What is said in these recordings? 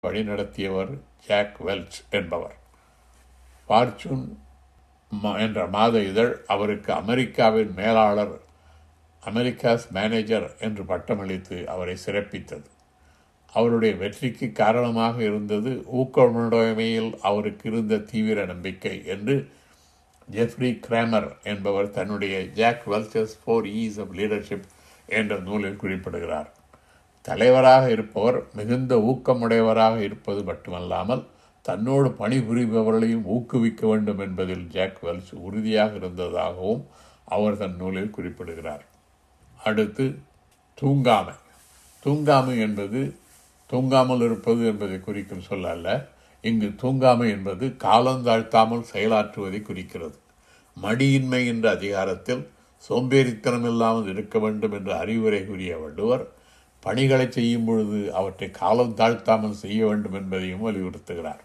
வழிநடத்தியவர் Jack Welch என்பவர் Fortune என்ற மாத இதழ் அவருக்கு அமெரிக்காவின் மேலாளர் அமெரிக்காஸ் மேனேஜர் என்று பட்டமளித்து அவரை சிறப்பித்தது அவருடைய வெற்றிக்கு காரணமாக இருந்தது ஊக்கமுடைமையில் அவருக்கு இருந்த தீவிர நம்பிக்கை என்று ஜெஃப்ரி கிராமர் என்பவர் தன்னுடைய Jack Welch's four E's of leadership என்ற நூலில் குறிப்பிடுகிறார் தலைவராக இருப்பவர் மிகுந்த ஊக்கமுடையவராக இருப்பது மட்டுமல்லாமல் தன்னோடு பணிபுரிபவர்களையும் ஊக்குவிக்க வேண்டும் என்பதில் ஜாக் வெல்ச் உறுதியாக இருந்ததாகவும் அவர் தன் நூலில் குறிப்பிடுகிறார் அடுத்து தூங்காமை தூங்காமை என்பது தூங்காமல் இருப்பது என்பதை குறிக்கும் சொல்ல அல்ல இங்கு தூங்காமை என்பது காலந்தாழ்த்தாமல் செயலாற்றுவதை குறிக்கிறது மடியின்மை என்ற அதிகாரத்தில் சோம்பேறித்தனம் இல்லாமல் இருக்க வேண்டும் என்ற அறிவுரை கூறிய வள்ளுவர் பணிகளை செய்யும் பொழுது அவற்றை காலம் தாழ்த்தாமல் செய்ய வேண்டும் என்பதையும் வலியுறுத்துகிறார்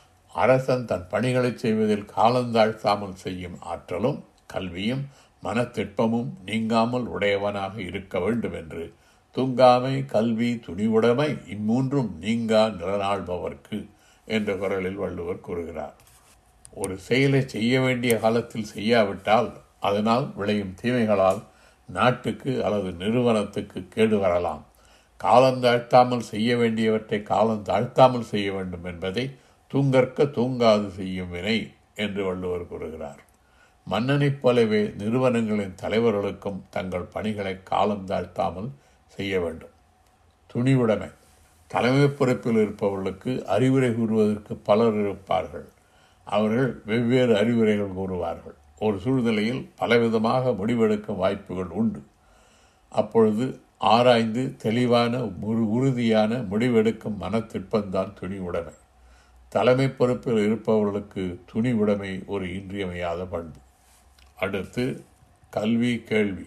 அரசன் தன் பணிகளை செய்வதில் காலந்தாழ்த்தாமல் செய்யும் ஆற்றலும் கல்வியும் மனத்திட்பமும் நீங்காமல் உடையவனாக இருக்க வேண்டும் என்று தூங்காமை கல்வி துணிவுடைமை இம்மூன்றும் நீங்கா நிலநாள்பவர்க்கு என்ற குரலில் வள்ளுவர் கூறுகிறார் ஒரு செயலை செய்ய வேண்டிய காலத்தில் செய்யாவிட்டால் அதனால் விளையும் தீமைகளால் நாட்டுக்கு அல்லது நிறுவனத்துக்கு கேடு வரலாம் காலந்தாழ்த்தாமல் செய்ய வேண்டியவற்றை காலம் தாழ்த்தாமல் செய்ய வேண்டும் என்பதை தூங்கற்க தூங்காது செய்யும் வினை என்று வள்ளுவர் கூறுகிறார் மன்னனைப் போலவே நிறுவனங்களின் தலைவர்களுக்கும் தங்கள் பணிகளை காலம் தாழ்த்தாமல் செய்ய வேண்டும் துணிவுடைமை தலைமை பொறுப்பில் இருப்பவர்களுக்கு அறிவுரை கூறுவதற்கு பலர் இருப்பார்கள் அவர்கள் வெவ்வேறு அறிவுரைகள் கூறுவார்கள் ஒரு சூழ்நிலையில் பலவிதமாக முடிவெடுக்கும் வாய்ப்புகள் உண்டு அப்பொழுது ஆராய்ந்து தெளிவான ஒரு உறுதியான முடிவெடுக்கும் மனத்திற்பந்தான் துணிவுடைமை தலைமை பொறுப்பில் இருப்பவர்களுக்கு துணிவுடைமை ஒரு இன்றியமையாத பண்பு அடுத்து கல்வி கேள்வி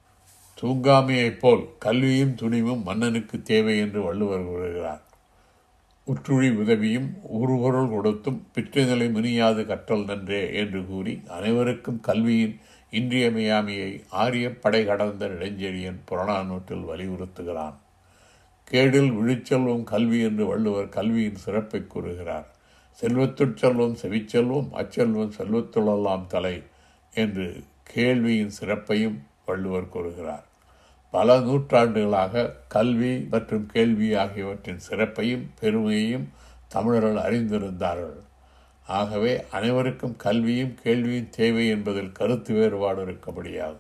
தூங்காமையைப் போல் கல்வியும் துணிவும் மன்னனுக்கு தேவை என்று வள்ளுவர் கூறுகிறார் உற்றுழி உதவியும் உருபொருள் கொடுத்தும் பிற்றுநிலை முனியாது கற்றல் நன்றே என்று கூறி அனைவருக்கும் கல்வியின் இன்றியமையாமையை ஆரிய படை கடந்த இளைஞரியன் புறநானூற்றில் வலியுறுத்துகிறான் கேடில் விழிச்செல்வம் கல்வி என்று வள்ளுவர் கல்வியின் சிறப்பை கூறுகிறார் செல்வத்துட் செல்வம் செவிச்செல்வம் அச்செல்வம் செல்வத்துள்ளெல்லாம் தலை என்று கேள்வியின் சிறப்பையும் வள்ளுவர் கூறுகிறார் பல நூற்றாண்டுகளாக கல்வி மற்றும் கேள்வி ஆகியவற்றின் சிறப்பையும் பெருமையையும் தமிழர்கள் அறிந்திருந்தார்கள் ஆகவே அனைவருக்கும் கல்வியும் கேள்வியும் தேவை என்பதில் கருத்து வேறுபாடு இருக்க முடியாது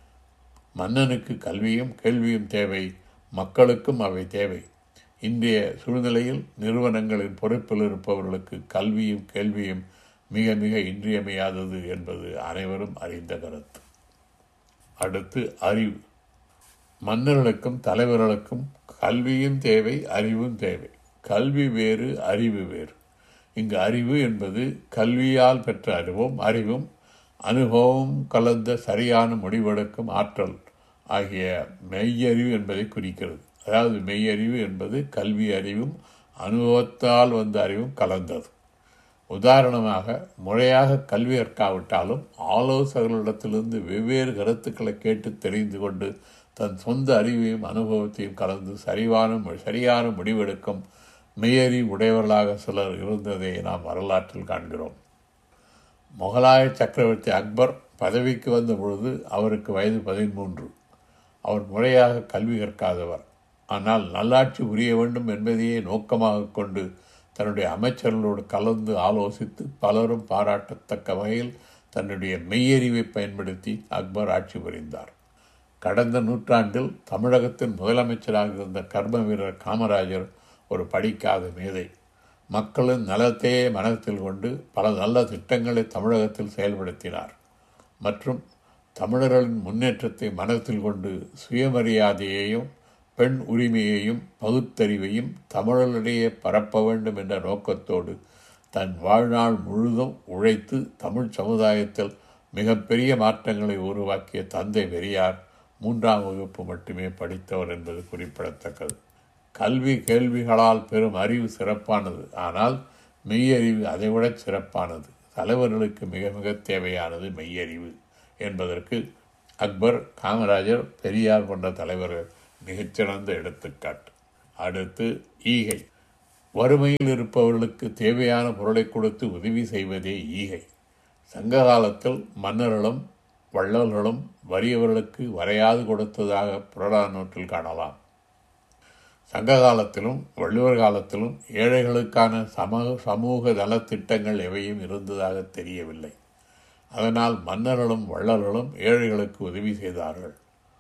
மன்னனுக்கு கல்வியும் கேள்வியும் தேவை மக்களுக்கும் அவை தேவை இன்றைய சூழ்நிலையில் நிறுவனங்களின் பொறுப்பில் இருப்பவர்களுக்கு கல்வியும் கேள்வியும் மிக மிக இன்றியமையாதது என்பது அனைவரும் அறிந்த கருத்து அடுத்து அறிவு மன்னர்களுக்கும் தலைவர்களுக்கும் கல்வியும் தேவை அறிவும் தேவை கல்வி வேறு அறிவு வேறு இங்கு அறிவு என்பது கல்வியால் பெற்ற அறிவும் அறிவும் அனுபவம் கலந்த சரியான முடிவெடுக்கும் ஆற்றல் ஆகிய மெய்யறிவு என்பதை குறிக்கிறது அதாவது மெய்யறிவு என்பது கல்வி அறிவும் அனுபவத்தால் வந்த அறிவும் கலந்தது உதாரணமாக முறையாக கல்வி கற்காவிட்டாலும் ஆலோசகர்களிடத்திலிருந்து வெவ்வேறு கருத்துக்களை கேட்டு தெரிந்து கொண்டு தன் சொந்த அறிவையும் அனுபவத்தையும் கலந்து சரிவான சரியான முடிவெடுக்கும் மெய்யறி உடையவர்களாக சிலர் இருந்ததை நாம் வரலாற்றில் காண்கிறோம் முகலாய சக்கரவர்த்தி அக்பர் பதவிக்கு வந்த பொழுது அவருக்கு வயது பதிமூன்று அவர் முறையாக கல்வி கற்காதவர் ஆனால் நல்லாட்சி புரிய வேண்டும் என்பதையே நோக்கமாக கொண்டு தன்னுடைய அமைச்சர்களோடு கலந்து ஆலோசித்து பலரும் பாராட்டத்தக்க வகையில் தன்னுடைய மெய்யறிவை பயன்படுத்தி அக்பர் ஆட்சி புரிந்தார் கடந்த நூற்றாண்டில் தமிழகத்தின் முதலமைச்சராக இருந்த கர்ம வீரர் காமராஜர் ஒரு படிக்காத மேதை மக்களின் நலத்தையே மனத்தில் கொண்டு பல நல்ல திட்டங்களை தமிழகத்தில் செயல்படுத்தினார் மற்றும் தமிழர்களின் முன்னேற்றத்தை மனத்தில் கொண்டு சுயமரியாதையையும் பெண் உரிமையையும் பகுத்தறிவையும் தமிழர்களிடையே பரப்ப வேண்டும் என்ற நோக்கத்தோடு தன் வாழ்நாள் முழுதும் உழைத்து தமிழ் சமுதாயத்தில் மிகப்பெரிய மாற்றங்களை உருவாக்கிய தந்தை பெரியார் மூன்றாம் வகுப்பு மட்டுமே படித்தவர் என்பது குறிப்பிடத்தக்கது கல்வி கேள்விகளால் பெறும் அறிவு சிறப்பானது ஆனால் மெய்யறிவு அதைவிட சிறப்பானது தலைவர்களுக்கு மிக மிக தேவையானது மெய்யறிவு என்பதற்கு அக்பர் காமராஜர் பெரியார் போன்ற தலைவர்கள் மிகச்சிறந்த எடுத்துக்காட்டு அடுத்து ஈகை வறுமையில் இருப்பவர்களுக்கு தேவையான பொருளை கொடுத்து உதவி செய்வதே ஈகை சங்க காலத்தில் மன்னர்களும் வள்ளல்களும் வறியவர்களுக்கு வரையாது கொடுத்ததாக புறநானூற்றில் காணலாம் சங்க காலத்திலும் வள்ளுவர் காலத்திலும் ஏழைகளுக்கான சம சமூக நலத்திட்டங்கள் எவையும் இருந்ததாக தெரியவில்லை அதனால் மன்னர்களும் வள்ளல்களும் ஏழைகளுக்கு உதவி செய்தார்கள்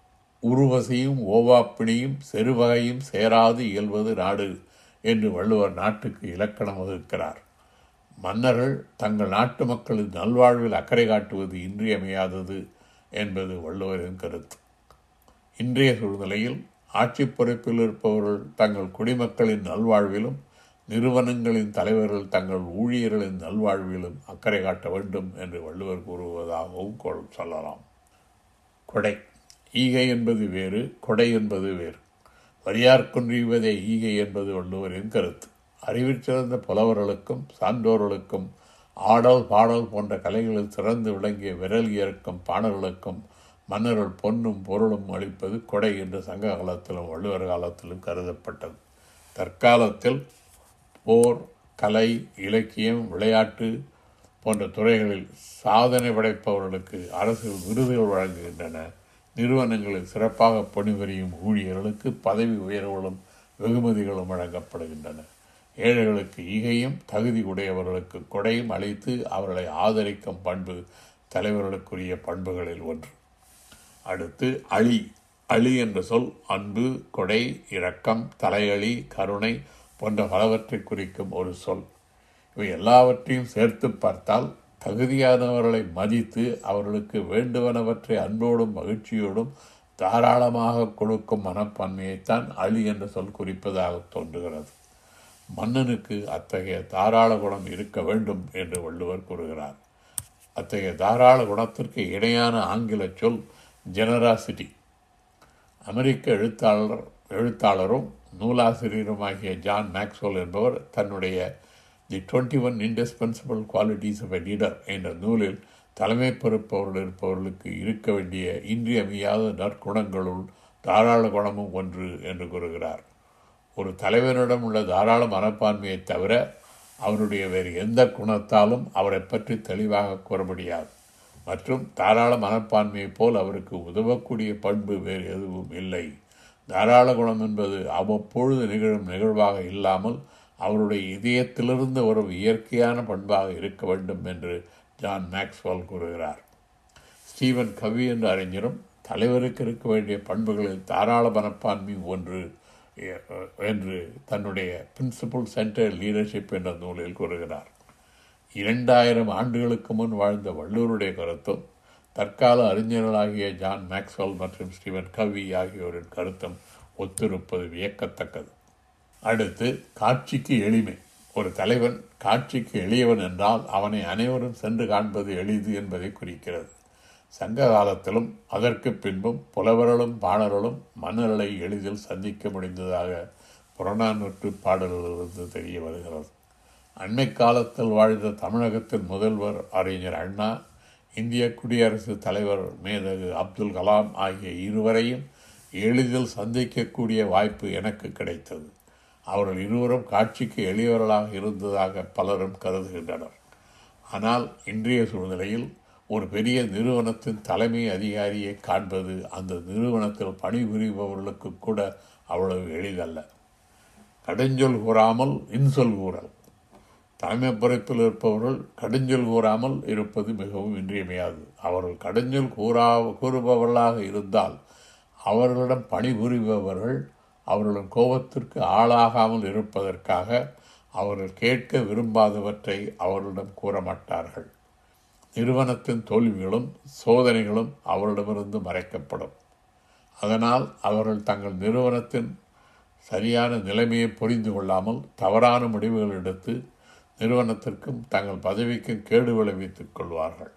உருவசையும் ஓவாப்பிணியும் செருவகையும் சேராது இயல்வது நாடு என்று வள்ளுவர் நாட்டுக்கு இலக்கணம் வகுக்கிறார் மன்னர்கள் தங்கள் நாட்டு மக்களின் நல்வாழ்வில் அக்கறை காட்டுவது இன்றியமையாதது என்பது வள்ளுவரின் கருத்து இன்றைய சூழ்நிலையில் ஆட்சி பொறுப்பில் இருப்பவர்கள் தங்கள் குடிமக்களின் நல்வாழ்விலும் நிறுவனங்களின் தலைவர்கள் தங்கள் ஊழியர்களின் நல்வாழ்விலும் அக்கறை காட்ட வேண்டும் என்று வள்ளுவர் கூறுவதாகவும் சொல்லலாம் கொடை ஈகை என்பது வேறு கொடை என்பது வேறு வரியார் குன்றிவதே ஈகை என்பது வள்ளுவரின் கருத்து அறிவில் சிறந்த புலவர்களுக்கும் சான்றோர்களுக்கும் ஆடல் பாடல் போன்ற கலைகளில் சிறந்து விளங்கிய விரல் இயற்கும் பாடல்களுக்கும் மன்னர்கள் பொன்னும் பொருளும் அளிப்பது கொடை என்று சங்க காலத்திலும் வள்ளுவர் காலத்திலும் கருதப்பட்டது தற்காலத்தில் போர் கலை இலக்கியம் விளையாட்டு போன்ற துறைகளில் சாதனை படைப்பவர்களுக்கு அரசு விருதுகள் வழங்குகின்றன நிறுவனங்களில் சிறப்பாக பணிபுரியும் ஊழியர்களுக்கு பதவி உயர்வுகளும் வெகுமதிகளும் வழங்கப்படுகின்றன ஏழைகளுக்கு ஈகையும் தகுதி உடையவர்களுக்கு கொடையும் அளித்து அவர்களை ஆதரிக்கும் பண்பு தலைவர்களுக்குரிய பண்புகளில் ஒன்று அடுத்து அழி அழி என்ற சொல் அன்பு கொடை இரக்கம் தலையளி கருணை போன்ற பலவற்றை குறிக்கும் ஒரு சொல் இவை எல்லாவற்றையும் சேர்த்து பார்த்தால் தகுதியானவர்களை மதித்து அவர்களுக்கு வேண்டுவனவற்றை அன்போடும் மகிழ்ச்சியோடும் தாராளமாக கொடுக்கும் மனப்பான்மையைத்தான் அழி என்ற சொல் குறிப்பதாக தோன்றுகிறது மன்னனுக்கு அத்தகைய தாராள குணம் இருக்க வேண்டும் என்று வள்ளுவர் கூறுகிறார் அத்தகைய தாராள குணத்திற்கு இணையான ஆங்கில சொல் ஜெனராசிட்டி அமெரிக்க எழுத்தாளர் எழுத்தாளரும் நூலாசிரியருமாகிய ஜான் மேக்ஸ்வெல் என்பவர் தன்னுடைய the twenty one indispensable qualities of a leader என்ற நூலில் தலைமை பொறுப்பவர்கள் இருப்பவர்களுக்கு இருக்க வேண்டிய இன்றியமையாத நற்குணங்களுள் தாராள குணமும் ஒன்று என்று கூறுகிறார் ஒரு தலைவனிடம் உள்ள தாராள மனப்பான்மையை தவிர அவருடைய வேறு எந்த குணத்தாலும் அவரை பற்றி தெளிவாக கூற முடியாது மற்றும் தாராள மனப்பான்மையைப் போல் அவருக்கு உதவக்கூடிய பண்பு வேறு எதுவும் இல்லை தாராள குணம் என்பது அவ்வப்பொழுது நிகழும் நிகழ்வாக இல்லாமல் அவருடைய இதயத்திலிருந்து வரும் இயற்கையான பண்பாக இருக்க வேண்டும் என்று ஜான் மேக்ஸ்வால் கூறுகிறார் ஸ்டீவன் கவி என்ற அறிஞரும் தலைவருக்கு இருக்க வேண்டிய பண்புகளில் தாராள மனப்பான்மை ஒன்று என்று தன்னுடைய பிரின்சிபல் சென்டர் லீடர்ஷிப் என்ற நூலில் கூறுகிறார் இரண்டாயிரம் ஆண்டுகளுக்கு முன் வாழ்ந்த வள்ளுவருடைய கருத்தும் தற்கால அறிஞர்களாகிய ஜான் மேக்ஸ்வெல் மற்றும் ஸ்டீவன் கவி ஆகியோரின் கருத்தும் ஒத்திருப்பது வியக்கத்தக்கது அடுத்து காட்சிக்கு எளிமை ஒரு தலைவன் காட்சிக்கு எளியவன் என்றால் அவனை அனைவரும் சென்று காண்பது எளிது என்பதை குறிக்கிறது சங்க காலத்திலும் அதற்கு பின்பும் புலவர்களும் பாடல்களும் மன்னர்களை எளிதில் சந்திக்க முடிந்ததாக புறநானூற்று பாடல்களிலிருந்து தெரிய வருகிறது அண்மை காலத்தில் வாழ்ந்த தமிழகத்தின் முதல்வர் அறிஞர் அண்ணா இந்திய குடியரசுத் தலைவர் மேதகு அப்துல் கலாம் ஆகிய இருவரையும் எளிதில் சந்திக்கக்கூடிய வாய்ப்பு எனக்கு கிடைத்தது அவர்கள் இருவரும் காட்சிக்கு எளியவர்களாக இருந்ததாக பலரும் கருதுகின்றனர் ஆனால் இன்றைய சூழ்நிலையில் ஒரு பெரிய நிறுவனத்தின் தலைமை அதிகாரியை காண்பது அந்த நிறுவனத்தில் பணிபுரிபவர்களுக்கு கூட அவ்வளவு எளிதல்ல கடுஞ்சொல் கூறாமல் இன்சொல் கூறல் தலைமை பொறுப்பில் இருப்பவர்கள் கடுஞ்சொல் கூறாமல் இருப்பது மிகவும் இன்றியமையாது அவர்கள் கடுஞ்சொல் கூறா கூறுபவர்களாக இருந்தால் அவர்களிடம் பணிபுரிபவர்கள் அவர்களின் கோபத்திற்கு ஆளாகாமல் இருப்பதற்காக அவர்கள் கேட்க விரும்பாதவற்றை அவர்களிடம் கூற மாட்டார்கள் நிறுவனத்தின் தோல்விகளும் சோதனைகளும் அவர்களிடமிருந்து மறைக்கப்படும் அதனால் அவர்கள் தங்கள் நிறுவனத்தின் சரியான நிலைமையை புரிந்து கொள்ளாமல் தவறான முடிவுகள் எடுத்து நிறுவனத்திற்கும் தங்கள் பதவிக்கும் கேடு விளைவித்துக் கொள்வார்கள்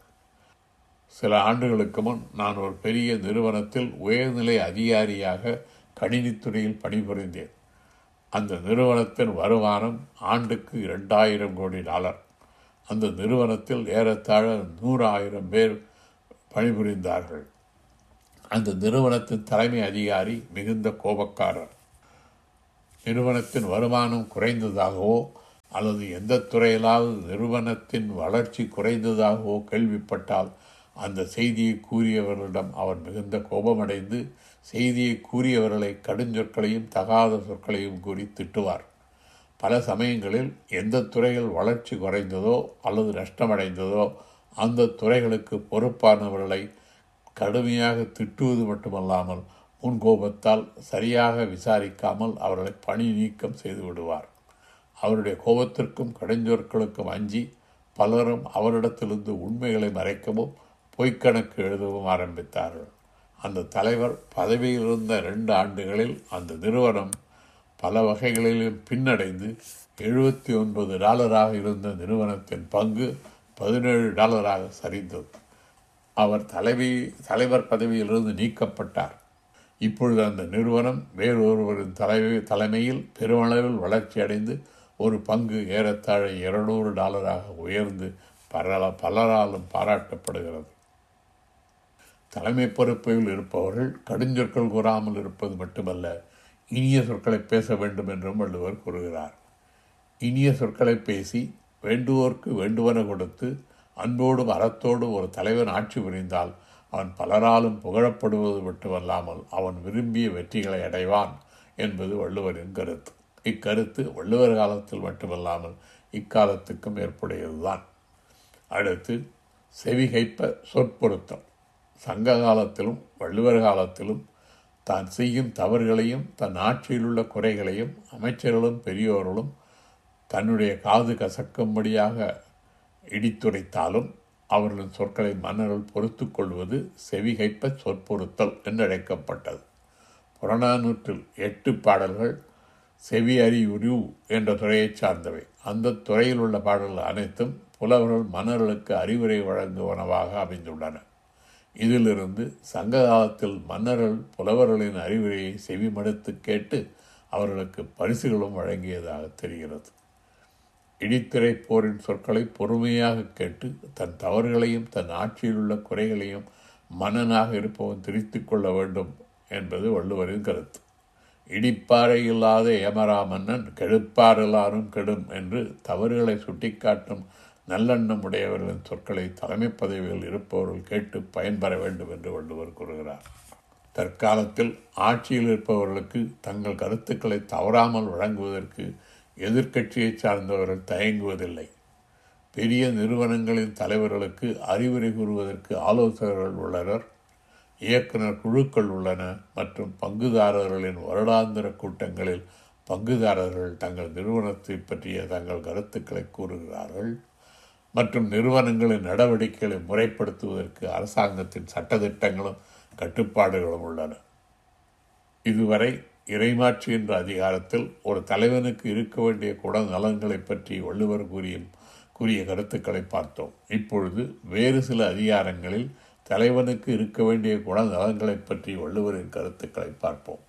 சில ஆண்டுகளுக்கு முன் நான் ஒரு பெரிய நிறுவனத்தில் உயர்நிலை அதிகாரியாக கணினித்துறையில் பணிபுரிந்தேன் அந்த நிறுவனத்தின் வருமானம் ஆண்டுக்கு இரண்டாயிரம் கோடி டாலர் அந்த நிறுவனத்தில் ஏறத்தாழ நூறு ஆயிரம் பேர் பணிபுரிந்தார்கள் அந்த நிறுவனத்தின் தலைமை அதிகாரி மிகுந்த கோபக்காரர் நிறுவனத்தின் வருமானம் குறைந்ததாகவோ அல்லது எந்த துறையிலாவது நிறுவனத்தின் வளர்ச்சி குறைந்ததாகவோ கேள்விப்பட்டால் அந்த செய்தியை கூறியவர்களிடம் அவர் மிகுந்த கோபமடைந்து செய்தியை கூறியவர்களை கடுஞ்சொற்களையும் தகாத சொற்களையும் கூறி திட்டுவார் பல சமயங்களில் எந்த துறையில் வளர்ச்சி குறைந்ததோ அல்லது நஷ்டமடைந்ததோ அந்த துறைகளுக்கு பொறுப்பானவர்களை கடுமையாக திட்டுவது மட்டுமல்லாமல் முன்கோபத்தால் சரியாக விசாரிக்காமல் அவர்களை பணி நீக்கம் செய்து விடுவார் அவருடைய கோபத்திற்கும் கடுஞ்சொற்களுக்கும் அஞ்சி பலரும் அவரிடத்திலிருந்து உண்மைகளை மறைக்கவும் பொய்க்கணக்கு எழுதவும் ஆரம்பித்தார்கள் அந்த தலைவர் பதவியில் இருந்த ரெண்டு ஆண்டுகளில் அந்த நிறுவனம் பல வகைகளிலும் பின்னடைந்து எழுபத்தி ஒன்பது டாலராக இருந்த நிறுவனத்தின் பங்கு பதினேழு டாலராக சரிந்தது அவர் தலைவி தலைவர் பதவியிலிருந்து நீக்கப்பட்டார் இப்பொழுது அந்த நிறுவனம் வேறொருவரின் தலைவி தலைமையில் பெருமளவில் வளர்ச்சியடைந்து ஒரு பங்கு ஏறத்தாழ இருநூறு டாலராக உயர்ந்து பரல பலராலும் பாராட்டப்படுகிறது தலைமை பொறுப்பில் இருப்பவர்கள் கடுஞ்சொற்கள் கூறாமல் இருப்பது மட்டுமல்ல இனிய சொற்களை பேச வேண்டும் என்றும் வள்ளுவர் கூறுகிறார் இனிய சொற்களை பேசி வேண்டுவோர்க்கு வேண்டுவன கொடுத்து அன்போடும் அறத்தோடும் ஒரு தலைவன் ஆட்சி புரிந்தால் அவன் பலராலும் புகழப்படுவது மட்டுமல்லாமல் அவன் விரும்பிய வெற்றிகளை அடைவான் என்பது வள்ளுவரின் கருத்து இக்கருத்து வள்ளுவர் காலத்தில் மட்டுமல்லாமல் இக்காலத்துக்கும் ஏற்புடையதுதான் அடுத்து செவிகைப்ப சொற்பொருத்தம் சங்க காலத்திலும் வள்ளுவர் காலத்திலும் தான் செய்யும் தவறுகளையும் தன் ஆட்சியில் உள்ள குறைகளையும் அமைச்சர்களும் பெரியோர்களும் தன்னுடைய காது கசக்கும்படியாக இடித்துரைத்தாலும் அவர்களின் சொற்களை மன்னர்கள் பொறுத்து கொள்வது செவிகைப்ப சொற்பொருத்தல் என்று அழைக்கப்பட்டது புறநானூற்றில் எட்டு பாடல்கள் செவி அறிவுரு என்ற துறையைச் சார்ந்தவை அந்த துறையில் உள்ள பாடல்கள் அனைத்தும் புலவர்கள் மன்னர்களுக்கு அறிவுரை வழங்குவனவாக அமைந்துள்ளன இதிலிருந்து சங்க காலத்தில் மன்னர்கள் புலவர்களின் அறிவுரையை செவிமடுத்து கேட்டு அவர்களுக்கு பரிசுகளும் வழங்கியதாக தெரிகிறது இடித்திரை போரின் சொற்களை பொறுமையாக கேட்டு தன் தவறுகளையும் தன் ஆட்சியில் உள்ள குறைகளையும் மன்னனாக இருப்பவன் திரித்து கொள்ள வேண்டும் என்பது வள்ளுவரின் கருத்து இடிப்பாறை இல்லாத ஏமரா மன்னன் கெடுப்பார் எல்லாரும் கெடும் என்று தவறுகளை சுட்டிக்காட்டும் நல்லெண்ணம் உடையவர்களின் சொற்களை தலைமை பதவியில் இருப்பவர்கள் கேட்டு பயன்பெற வேண்டும் என்று வள்ளுவர் கூறுகிறார் தற்காலத்தில் ஆட்சியில் இருப்பவர்களுக்கு தங்கள் கருத்துக்களை தவறாமல் வழங்குவதற்கு எதிர்க்கட்சியை சார்ந்தவர்கள் தயங்குவதில்லை பெரிய நிறுவனங்களின் தலைவர்களுக்கு அறிவுரை கூறுவதற்கு ஆலோசகர்கள் உள்ளனர் இயக்குனர் குழுக்கள் உள்ளன மற்றும் பங்குதாரர்களின் வருடாந்திர கூட்டங்களில் பங்குதாரர்கள் தங்கள் நிறுவனத்தை பற்றிய தங்கள் கருத்துக்களை கூறுகிறார்கள் மற்றும் நிறுவனங்களின் நடவடிக்கைகளை முறைப்படுத்துவதற்கு அரசாங்கத்தின் சட்டத்திட்டங்களும் கட்டுப்பாடுகளும் உள்ளன இதுவரை இறைமாட்சி என்ற அதிகாரத்தில் ஒரு தலைவனுக்கு இருக்க வேண்டிய குணநலன்களை பற்றி வள்ளுவர் கூறிய கூறிய கருத்துக்களை பார்த்தோம் இப்பொழுது வேறு சில அதிகாரங்களில் தலைவனுக்கு இருக்க வேண்டிய குணநலன்களை பற்றி வள்ளுவரின் கருத்துக்களை பார்ப்போம்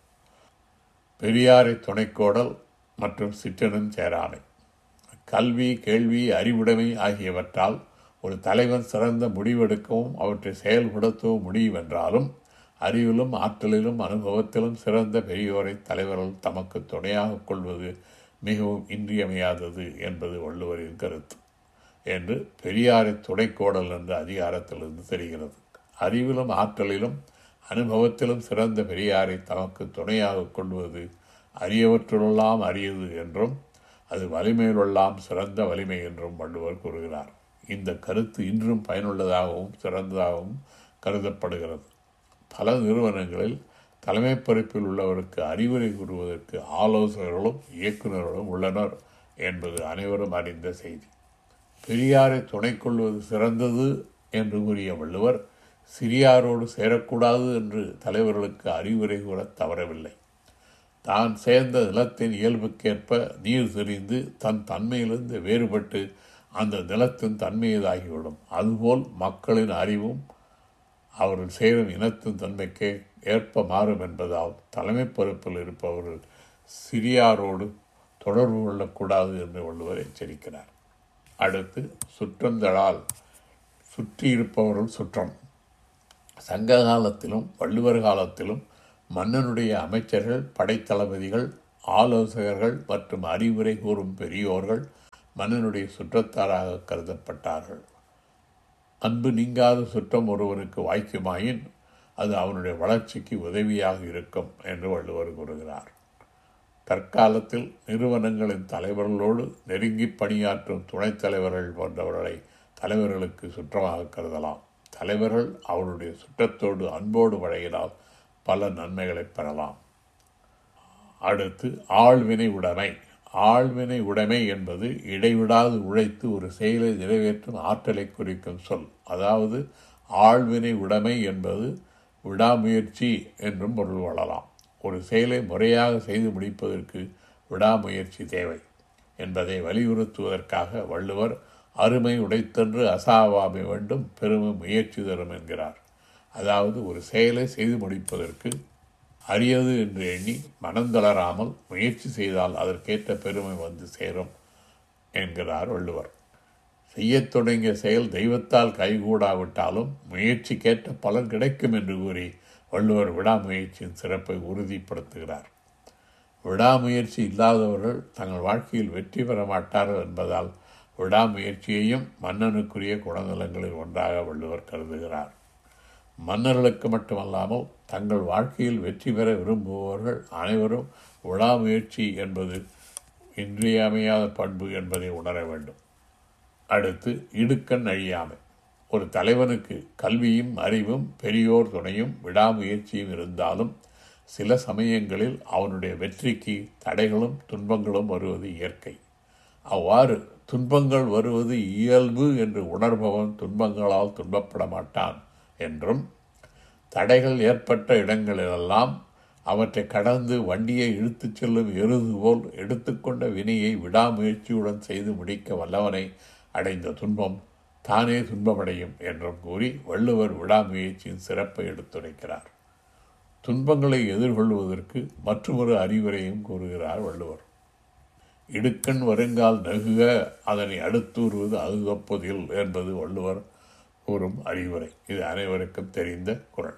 பெரியாரை துணைக்கோடல் மற்றும் சிற்றனும் சேராமை கல்வி கேள்வி அறிவுடைமை ஆகியவற்றால் ஒரு தலைவன் சிறந்த முடிவெடுக்கவும் அவற்றை செயல்படுத்தவும் முடியுமென்றாலும் அறிவிலும் ஆற்றலிலும் அனுபவத்திலும் சிறந்த பெரியோரை தலைவர்கள் தமக்கு துணையாக கொள்வது மிகவும் இன்றியமையாதது என்பது வள்ளுவரின் கருத்து என்று பெரியாரை துணைக்கோடல் என்ற அதிகாரத்திலிருந்து தெரிகிறது அறிவிலும் ஆற்றலிலும் அனுபவத்திலும் சிறந்த பெரியாரை தமக்கு துணையாக கொள்வது அரியவற்றுள்ளெல்லாம் அரியது என்றும் அது வலிமையிலெல்லாம் சிறந்த வலிமை என்றும் வள்ளுவர் கூறுகிறார் இந்த கருத்து இன்றும் பயனுள்ளதாகவும் சிறந்ததாகவும் கருதப்படுகிறது பல நிறுவனங்களில் தலைமை பொறுப்பில் உள்ளவருக்கு அறிவுரை கூறுவதற்கு ஆலோசகர்களும் இயக்குநர்களும் உள்ளனர் என்பது அனைவரும் அறிந்த செய்தி பெரியாரை துணை கொள்வது சிறந்தது என்று கூறிய வள்ளுவர் சிறியாரோடு சேரக்கூடாது என்று தலைவர்களுக்கு அறிவுரை கூற தவறவில்லை தான் சேர்ந்த நிலத்தின் இயல்புக்கேற்ப நீர் தெரிந்து தன் தன்மையிலிருந்து வேறுபட்டு அந்த நிலத்தின் தன்மையதாகிவிடும் அதுபோல் மக்களின் அறிவும் அவர்கள் சேரும் இனத்தின் தன்மைக்கே ஏற்ப மாறும் என்பதால் தலைமை பொறுப்பில் இருப்பவர்கள் சிறியாரோடு தொடர்பு கொள்ளக்கூடாது என்று வள்ளுவர் எச்சரிக்கிறார் அடுத்து சுற்றந்தழால் சுற்றியிருப்பவர்கள் சுற்றம் சங்க காலத்திலும் வள்ளுவர் காலத்திலும் மன்னனுடைய அமைச்சர்கள் படைத்தளபதிகள் ஆலோசகர்கள் மற்றும் அறிவுரை கூறும் பெரியோர்கள் மன்னனுடைய சுற்றத்தாராக கருதப்பட்டார்கள் அன்பு நீங்காத சுற்றம் ஒருவருக்கு வாய்க்குமாயின் அது அவனுடைய வளர்ச்சிக்கு உதவியாக இருக்கும் என்று வள்ளுவர் கூறுகிறார் தற்காலத்தில் நிறுவனங்களின் தலைவர்களோடு நெருங்கி பணியாற்றும் துணைத் தலைவர்கள் போன்றவர்களை தலைவர்களுக்கு சுற்றமாக கருதலாம் தலைவர்கள் அவருடைய சுற்றத்தோடு அன்போடு பழகினால் பல நன்மைகளை பெறலாம் அடுத்து ஆழ்வினை உடைமை ஆழ்வினை உடைமை என்பது இடைவிடாது உழைத்து ஒரு செயலை நிறைவேற்றும் ஆற்றலை குறிக்கும் சொல் அதாவது ஆழ்வினை உடைமை என்பது விடாமுயற்சி என்றும் பொருள் கொள்ளலாம் ஒரு செயலை முறையாக செய்து முடிப்பதற்கு விடாமுயற்சி தேவை என்பதை வலியுறுத்துவதற்காக வள்ளுவர் அருமை உடைத்தன்று அசாவாமை வேண்டும் பெருமை முயற்சி தரும் என்கிறார் அதாவது ஒரு செயலை செய்து முடிப்பதற்கு அரியது என்று எண்ணி மனந்தளராமல் முயற்சி செய்தால் அதற்கேற்ற பெருமை வந்து சேரும் என்கிறார் வள்ளுவர் செய்யத் தொடங்கிய செயல் தெய்வத்தால் கைகூடாவிட்டாலும் முயற்சிக்கேற்ற பலன் கிடைக்கும் என்று கூறி வள்ளுவர் விடாமுயற்சியின் சிறப்பை உறுதிப்படுத்துகிறார் விடாமுயற்சி இல்லாதவர்கள் தங்கள் வாழ்க்கையில் வெற்றி பெற மாட்டார்கள் என்பதால் விடாமுயற்சியையும் மன்னனுக்குரிய குணநலங்களில் ஒன்றாக வள்ளுவர் கருதுகிறார் மன்னர்களுக்கு மட்டுமல்லாமல் தங்கள் வாழ்க்கையில் வெற்றி பெற விரும்புபவர்கள் அனைவரும் விடாமுயற்சி என்பது இன்றியமையாத பண்பு என்பதை உணர வேண்டும் அடுத்து இடுக்கண் அழியாமை ஒரு தலைவனுக்கு கல்வியும் அறிவும் பெரியோர் துணையும் விடாமுயற்சியும் இருந்தாலும் சில சமயங்களில் அவனுடைய வெற்றிக்கு தடைகளும் துன்பங்களும் வருவது இயற்கை அவ்வாறு துன்பங்கள் வருவது இயல்பு என்று உணர்பவன் துன்பங்களால் துன்பப்பட மாட்டான் என்றும் தடைகள் ஏற்பட்ட இடங்களிலெல்லாம் அவற்றை கடந்து வண்டியை இழுத்துச் செல்லும் எருது போல் எடுத்துக்கொண்ட வினையை விடாமுயற்சியுடன் செய்து முடிக்க வல்லவனை அடைந்த துன்பம் தானே துன்பமடையும் என்றும் கூறி வள்ளுவர் விடாமுயற்சியின் சிறப்பை எடுத்துரைக்கிறார் துன்பங்களை எதிர்கொள்வதற்கு மற்றொரு அறிவுரையும் கூறுகிறார் வள்ளுவர் இடுக்கண் வருங்கால் நகுக அதனை அடுத்தூறுவது அகுகப்பதில் என்பது வள்ளுவர் கூறும் அறிவுரை இது அனைவருக்கும் தெரிந்த குரல்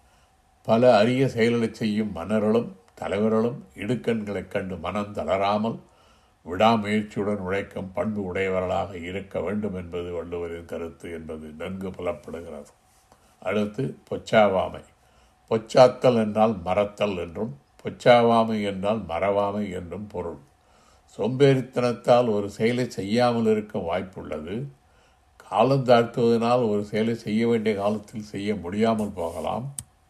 பல அரிய செயல்களை செய்யும் மன்னர்களும் தலைவர்களும் இடுக்கண்களைக் கண்டு மனம் தளராமல் விடாமுயற்சியுடன் உழைக்கும் பண்பு உடையவர்களாக இருக்க வேண்டும் என்பது வள்ளுவரின் கருத்து என்பது நன்கு புலப்படுகிறது அடுத்து பொச்சாவாமை பொச்சாத்தல் என்றால் மறத்தல் என்றும் பொச்சாவாமை என்றால் மறவாமை என்றும் பொருள் சோம்பேறித்தனத்தால் ஒரு செயலை செய்யாமல் இருக்க வாய்ப்புள்ளது காலம் தாழ்த்துவதனால் ஒரு செயலை செய்ய வேண்டிய காலத்தில் செய்ய முடியாமல் போகலாம்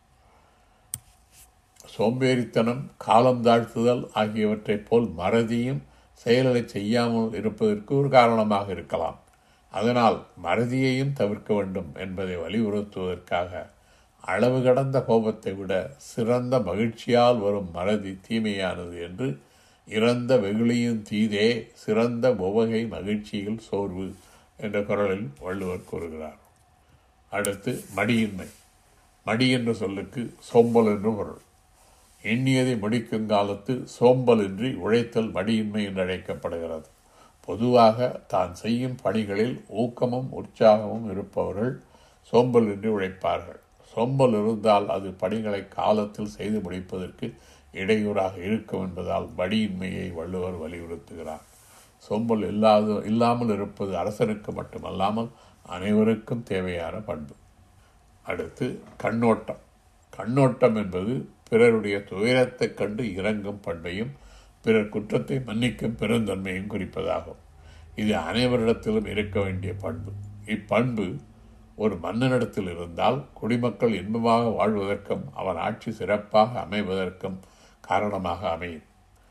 சோம்பேறித்தனம் காலம் தாழ்த்துதல் ஆகியவற்றைப் போல் மறதியும் செயல்களை செய்யாமல் இருப்பதற்கு ஒரு காரணமாக இருக்கலாம் அதனால் மறதியையும் தவிர்க்க வேண்டும் என்பதை வலியுறுத்துவதற்காக அளவு கடந்த கோபத்தை விட சிறந்த மகிழ்ச்சியால் வரும் மறதி தீமையானது என்று இறந்த வெகுளியும் தீதே சிறந்த உவகை மகிழ்ச்சியில் சோர்வு என்ற குரலில் வள்ளுவர் கூறுகிறார் அடுத்து மடியின்மை மடி என்ற சொல்லுக்கு சோம்பல் என்று பொருள் எண்ணியதை முடிக்கும் காலத்து சோம்பலின்றி உழைத்தல் மடியின்மை என்று அழைக்கப்படுகிறது பொதுவாக தான் செய்யும் பணிகளில் ஊக்கமும் உற்சாகமும் இருப்பவர்கள் சோம்பலின்றி உழைப்பார்கள் சோம்பல் இருந்தால் அது பணிகளை காலத்தில் செய்து முடிப்பதற்கு இடையூறாக இருக்கும் என்பதால் மடியின்மையை வள்ளுவர் வலியுறுத்துகிறார் சோம்பல் இல்லாத இல்லாமல் இருப்பது அரசனுக்கு மட்டுமல்லாமல் அனைவருக்கும் தேவையான பண்பு அடுத்து கண்ணோட்டம் கண்ணோட்டம் என்பது பிறருடைய துயரத்தைக் கண்டு இறங்கும் பண்பையும் பிறர் குற்றத்தை மன்னிக்கும் பெருந்தன்மையும் குறிப்பதாகும் இது அனைவரிடத்திலும் இருக்க வேண்டிய பண்பு இப்பண்பு ஒரு மன்னனிடத்தில் இருந்தால் குடிமக்கள் இன்பமாக வாழ்வதற்கும் அவன் ஆட்சி சிறப்பாக அமைவதற்கும் காரணமாக அமையும்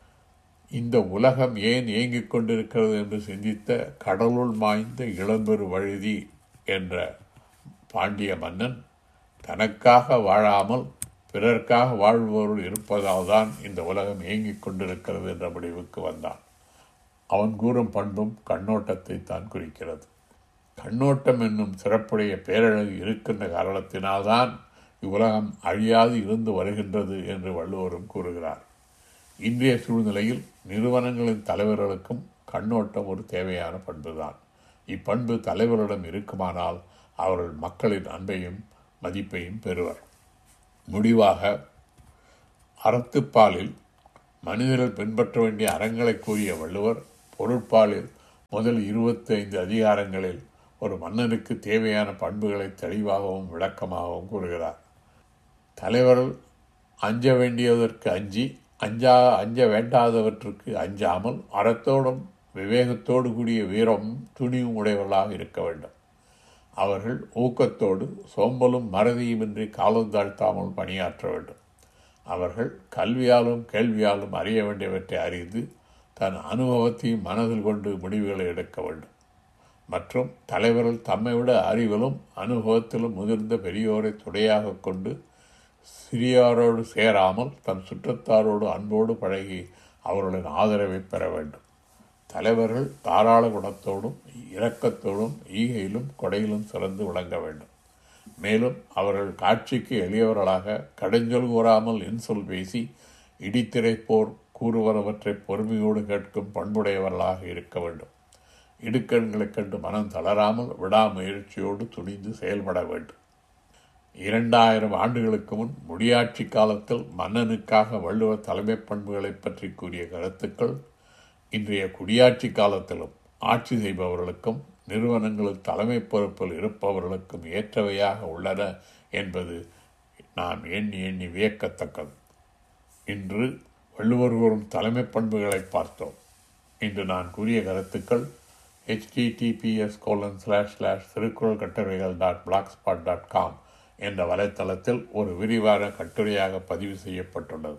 இந்த உலகம் ஏன் இயங்கிக் கொண்டிருக்கிறது என்று சிந்தித்த கடலுள் மாய்ந்த இளம்பெரு வழுதி என்ற பாண்டிய மன்னன் தனக்காக வாழாமல் பிறர்க்காக வாழ்பவர்கள் இருப்பதால் தான் இந்த உலகம் இயங்கிக் கொண்டிருக்கிறது என்ற முடிவுக்கு வந்தான் அவன் கூறும் பண்பும் கண்ணோட்டத்தை தான் குறிக்கிறது கண்ணோட்டம் என்னும் சிறப்புடைய பேரழகு இருக்கின்ற காரணத்தினால்தான் இவ்வுலகம் அழியாது இருந்து வருகின்றது என்று வள்ளுவரும் கூறுகிறார் இன்றைய சூழ்நிலையில் நிறுவனங்களின் தலைவர்களுக்கும் கண்ணோட்டம் ஒரு தேவையான பண்புதான் இப்பண்பு தலைவரிடம் இருக்குமானால் அவர்கள் மக்களின் அன்பையும் மதிப்பையும் பெறுவர் முடிவாக அறத்துப்பாலில் மனிதர்கள் பின்பற்ற வேண்டிய அறங்களை கூறிய வள்ளுவர் பொருட்பாலில் முதல் இருபத்தைந்து அதிகாரங்களில் ஒரு மன்னனுக்கு தேவையான பண்புகளை தெளிவாகவும் விளக்கமாகவும் கூறுகிறார் தலைவர்கள் அஞ்ச வேண்டியதற்கு அஞ்சி அஞ்சா அஞ்ச வேண்டாதவற்றுக்கு அஞ்சாமல் அறத்தோடும் விவேகத்தோடு கூடிய வீரமும் துணிவும் உடையவர்களாக இருக்க வேண்டும் அவர்கள் ஊக்கத்தோடு சோம்பலும் மறதியுமின்றி காலம் தாழ்த்தாமல் பணியாற்ற வேண்டும் அவர்கள் கல்வியாலும் கேள்வியாலும் அறிய வேண்டியவற்றை அறிந்து தன் அனுபவத்தையும் மனதில் கொண்டு முடிவுகளை எடுக்க வேண்டும் மற்றும் தலைவர்கள் தம்மை விட அறிவிலும் அனுபவத்திலும் முதிர்ந்த பெரியோரை துணையாக கொண்டு சிறியாரோடு சேராமல் தன் சுற்றத்தாரோடு அன்போடு பழகி அவர்களின் ஆதரவை பெற வேண்டும் தலைவர்கள் தாராள குணத்தோடும் இரக்கத்தோடும் ஈகையிலும் கொடையிலும் சிறந்து விளங்க வேண்டும் மேலும் அவர்கள் காட்சிக்கு எளியவர்களாக கடைஞ்சொல் கூறாமல் இன்சொல் பேசி இடித்திரைப்போர் கூறுவனவற்றை பொறுமையோடு கேட்கும் பண்புடையவர்களாக இருக்க வேண்டும் இடுக்கண்களைக் கண்டு மனம் தளராமல் விடாமுயற்சியோடு துணிந்து செயல்பட வேண்டும் இரண்டாயிரம் ஆண்டுகளுக்கு முன் முடியாட்சி காலத்தில் மன்னனுக்காக வள்ளுவர் தலைமை பண்புகளை பற்றி கூறிய கருத்துக்கள் இன்றைய குடியாட்சி காலத்திலும் ஆட்சி செய்பவர்களுக்கும் நிறுவனங்களில் தலைமை பொறுப்பில் இருப்பவர்களுக்கும் ஏற்றவையாக உள்ளன என்பது நாம் எண்ணி எண்ணி வியக்கத்தக்கது இன்று வள்ளுவர் கூறும் தலைமை பண்புகளை பார்த்தோம் இன்று நான் கூறிய கருத்துக்கள் HTTPS colon slash slash Thirukkural katturaigal dot blogspot dot com என்ற வலைத்தளத்தில் ஒரு விரிவான கட்டுரையாக பதிவு செய்யப்பட்டுள்ளது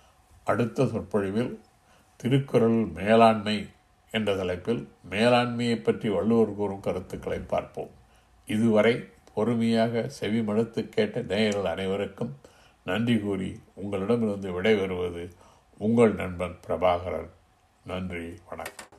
அடுத்த சொற்பொழிவில் திருக்குறள் மேலாண்மை என்ற தலைப்பில் மேலாண்மையை பற்றி வள்ளுவர் கூறும் கருத்துக்களை பார்ப்போம் இதுவரை பொறுமையாக செவிமடுத்து கேட்ட நேயர்கள் அனைவருக்கும் நன்றி கூறி உங்களிடமிருந்து விடைபெறுவது உங்கள் நண்பன் பிரபாகரன் நன்றி வணக்கம்